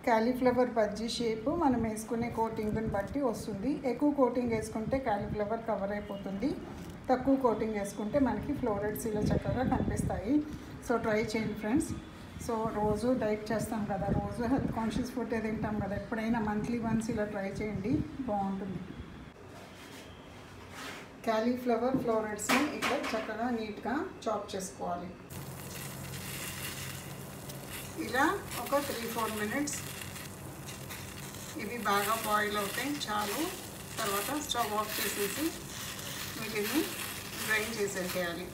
cauliflower bajji shape మనం వేసుకునే కోటింగ్ని బట్టి వస్తుంది ఎక్కువ కోటింగ్ వేసుకుంటే క్యాలీఫ్లవర్ కవర్ అయిపోతుంది తక్కువ కోటింగ్ వేసుకుంటే మనకి ఫ్లోరెట్స్ ఇలా చక్కగా కనిపిస్తాయి సో ట్రై చేయండి ఫ్రెండ్స్ సో రోజు డైట్ చేస్తాం కదా రోజు హెల్త్ కాన్షియస్ ఫుడ్ తింటాం కదా ఎప్పుడైనా మంత్లీ వన్స్ ఇలా ట్రై చేయండి బాగుంటుంది క్యాలీఫ్లవర్ ఫ్లోరెట్స్ని ఇట్లా చక్కగా నీట్గా చాప్ చేసుకోవాలి ఇలా ఒక త్రీ ఫోర్ మినిట్స్ ఇవి బాగా బాయిల్ అవుతాయి చాలు తర్వాత స్టవ్ ఆఫ్ చేసేసి వీటిని గ్రైండ్ చేసేసేయాలి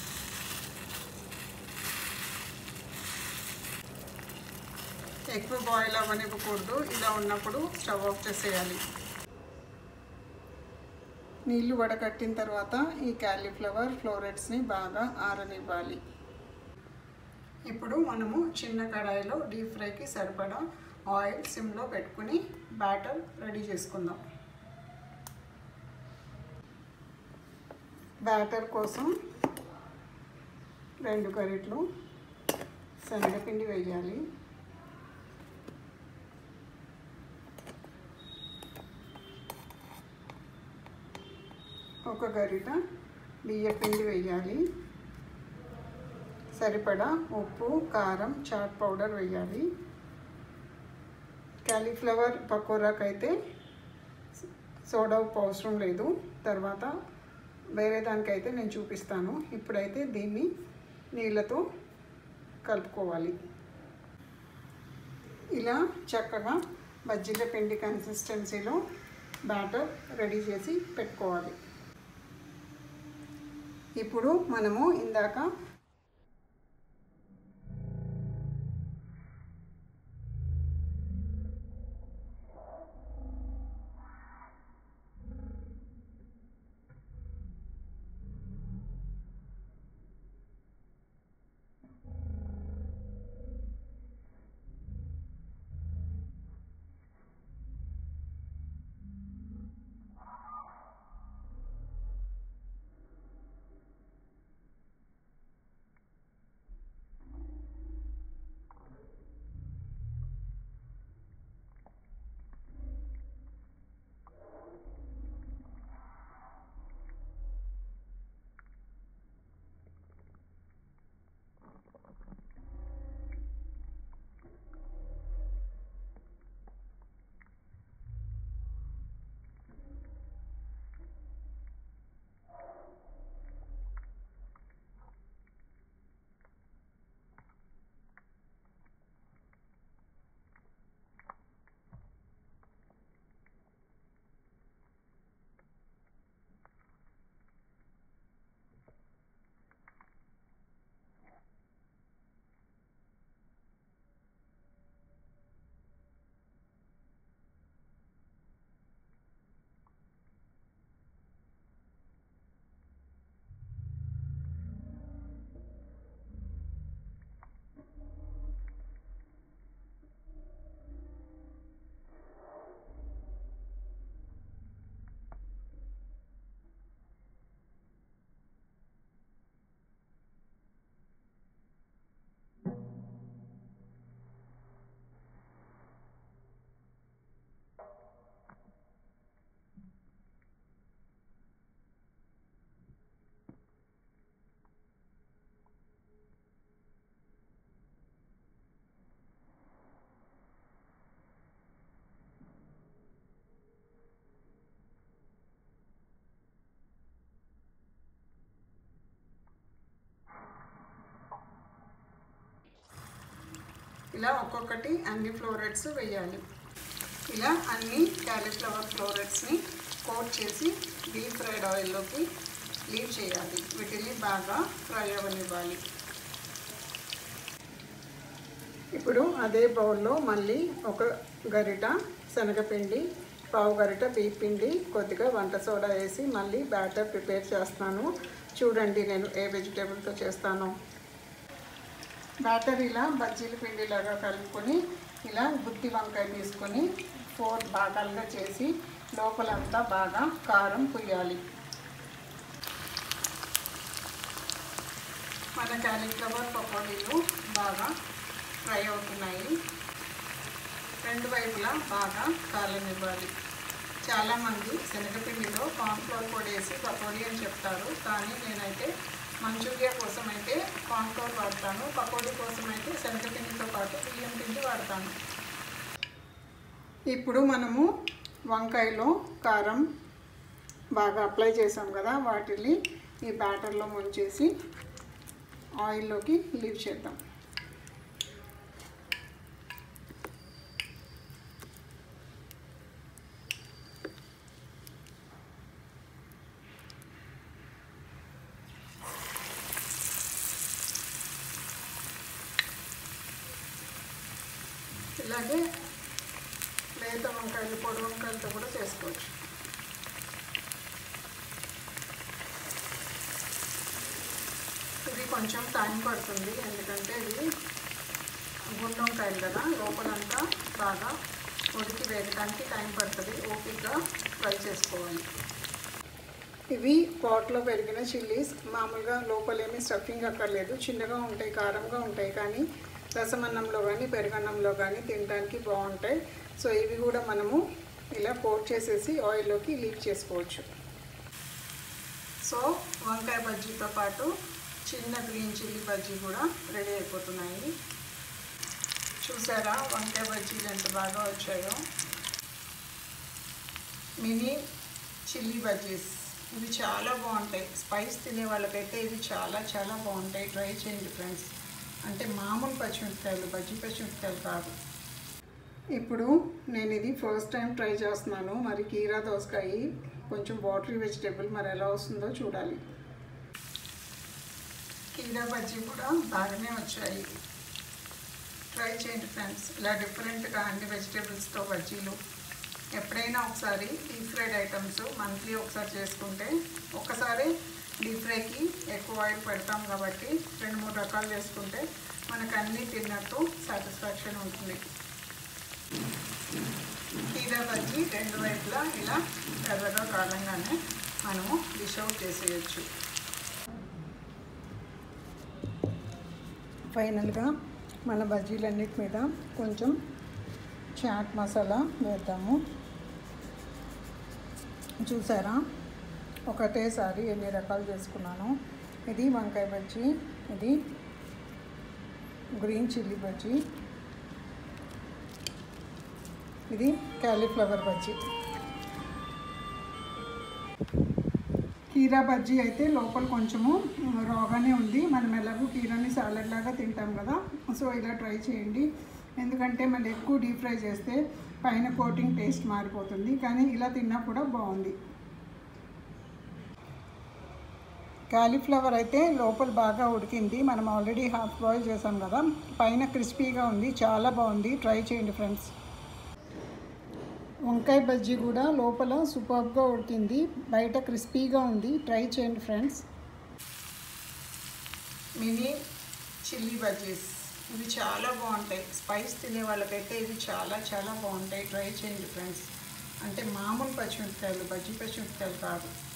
ఎక్కువ బాయిల్ అవ్వనివ్వకూడదు ఇలా ఉన్నప్పుడు స్టవ్ ఆఫ్ చేసేయాలి నీళ్లు వడకట్టిన తర్వాత ఈ క్యాలీఫ్లవర్ ఫ్లోరెట్స్ని బాగా ఆరనివ్వాలి ఇప్పుడు మనము చిన్న కడాయిలో డీప్ ఫ్రైకి సరిపడా ఆయిల్ సిమ్లో పెట్టుకుని బ్యాటర్ రెడీ చేసుకుందాం బ్యాటర్ కోసం రెండు గరిట్లు శనగపిండి వేయాలి ఒక గరిట బియ్యపిండి వేయాలి సరిపడా ఉప్పు కారం చాట్ పౌడర్ వేయాలి క్యాలీఫ్లవర్ పకోరాకి అయితే సోడా ఉప్పు అవసరం లేదు తర్వాత వేరే దానికైతే నేను చూపిస్తాను ఇప్పుడైతే దీన్ని నీళ్ళతో కలుపుకోవాలి ఇలా చక్కగా బజ్జీల పిండి కన్సిస్టెన్సీలో బ్యాటర్ రెడీ చేసి పెట్టుకోవాలి ఇప్పుడు మనము ఇందాక ఇలా ఒక్కొక్కటి అన్ని ఫ్లోరెట్స్ వేయాలి ఇలా అన్ని క్యాలీఫ్లవర్ ఫ్లోరెట్స్ని కోట్ చేసి డీప్ ఫ్రైడ్ ఆయిల్లోకి లీవ్ చేయాలి వీటిని బాగా ఫ్రై అవ్వనివ్వాలి ఇప్పుడు అదే బౌల్లో మళ్ళీ ఒక గరిట శనగపిండి పావు గరిట బియ్య పిండి కొద్దిగా వంట సోడా వేసి మళ్ళీ బ్యాటర్ ప్రిపేర్ చేస్తాను చూడండి నేను ఏ వెజిటేబుల్తో చేస్తానో బ్యాటర్ ఇలా బజ్జీల పిండిలాగా కలుపుకొని ఇలా గుత్తి వంకాయ తీసుకొని ఫోర్ భాగాలుగా చేసి లోపలంతా బాగా కారం పుయ్యాలి మన క్యాలీఫ్లవర్ పకోడీలు బాగా ఫ్రై అవుతున్నాయి రెండు వైపులా బాగా కాలనివ్వాలి చాలామంది శనగపిండిలో కార్న్ఫ్లోర్ పొడి వేసి పకోడీ అని చెప్తారు కానీ నేనైతే మంచూరియా కోసం అయితే కార్న్ఫ్లోర్ వాడతాను పకోడీ కోసం అయితే శనగపిండితో పాటు బియ్యం పిండి వాడతాను ఇప్పుడు మనము వంకాయలో కారం బాగా అప్లై చేసాం కదా వాటిని ఈ బ్యాటర్లో ముంచేసి ఆయిల్లోకి లీవ్ చేద్దాం ఇలాగే లేత వంకాయలు పొడి వంకాయలతో కూడా చేసుకోవచ్చు ఇది కొంచెం టైం పడుతుంది ఎందుకంటే ఇది గుండు వంకాయలు కదా లోపలంతా బాగా ఉడికి వేగడానికి టైం పడుతుంది ఓపిక్గా ఫ్రై చేసుకోవాలి ఇవి పాట్లో పెరిగిన చిల్లీస్ మామూలుగా లోపలేమి స్టఫింగ్ అక్కర్లేదు చిన్నగా ఉంటాయి కారంగా ఉంటాయి కానీ రసమన్నంలో కానీ పెరుగన్నంలో కానీ తినడానికి బాగుంటాయి సో ఇవి కూడా మనము ఇలా కోట్ చేసేసి ఆయిల్లోకి లీవ్ చేసుకోవచ్చు సో వంకాయ బజ్జీతో పాటు చిన్న గ్రీన్ చిల్లీ బజ్జీ కూడా రెడీ అయిపోతున్నాయి చూసారా వంకాయ బజ్జీలు ఎంత బాగా వచ్చాయో మినీ చిల్లీ బజ్జీస్ ఇవి చాలా బాగుంటాయి స్పైస్ తినే వాళ్ళకైతే ఇవి చాలా చాలా బాగుంటాయి ట్రై చేయండి ఫ్రెండ్స్ అంటే మామూలు పచ్చిమిరపకాయలు బజ్జీ పచ్చిమిరపకాయలు కాదు ఇప్పుడు నేను ఇది ఫస్ట్ టైం ట్రై చేస్తున్నాను మరి కీరా దోసకాయ కొంచెం వాటరీ వెజిటేబుల్ మరి ఎలా వస్తుందో చూడాలి కీరా బజ్జీ కూడా బాగానే వచ్చాయి ట్రై చేయండి ఫ్రెండ్స్ ఇలా డిఫరెంట్గా అన్ని వెజిటేబుల్స్తో బజ్జీలు ఎప్పుడైనా ఒకసారి డీప్ ఫ్రైడ్ ఐటమ్స్ మంత్లీ ఒకసారి చేసుకుంటే ఒకసారి డీప్ ఫ్రైకి ఎక్కువ ఆయిల్ పెడతాం కాబట్టి రెండు మూడు రకాలు చేసుకుంటే మనకు అన్నీ తిన్నట్టు సాటిస్ఫాక్షన్ ఉంటుంది కీరా బజ్జీ రెండు వైపులా ఇలా ఎర్రగా కాలంగానే మనము డిష్ అవుట్ చేసేయచ్చు ఫైనల్గా మన బజ్జీలన్నిటి మీద కొంచెం చాట్ మసాలా వేద్దాము చూసారా ఒకటేసారి ఎన్ని రకాలు చేసుకున్నాను ఇది వంకాయ బజ్జీ ఇది గ్రీన్ చిల్లీ బజ్జీ ఇది క్యాలీఫ్లవర్ బజ్జీ కీరా బజ్జీ అయితే లోపల కొంచెము రాగానే ఉంది మనం ఎలాగో కీరాని సాలెడ్ లాగా తింటాం కదా సో ఇలా ట్రై చేయండి ఎందుకంటే మళ్ళీ ఎక్కువ డీప్ ఫ్రై చేస్తే పైన కోటింగ్ టేస్ట్ మారిపోతుంది కానీ ఇలా తిన్నా కూడా బాగుంది క్యాలీఫ్లవర్ అయితే లోపల బాగా ఉడికింది మనం ఆల్రెడీ హాఫ్ బాయిల్ చేసాం కదా పైన క్రిస్పీగా ఉంది చాలా బాగుంది ట్రై చేయండి ఫ్రెండ్స్ వంకాయ బజ్జీ కూడా లోపల సూపర్గా ఉడికింది బయట క్రిస్పీగా ఉంది ట్రై చేయండి ఫ్రెండ్స్ మినీ చిల్లీ బజ్జీస్ ఇవి చాలా బాగుంటాయి స్పైస్ తినే వాళ్ళకైతే ఇవి చాలా చాలా బాగుంటాయి ట్రై చేయండి ఫ్రెండ్స్ అంటే మామూలు పచ్చిమిరపకాయలు బజ్జీ పచ్చిమిరపకాయలు కాదు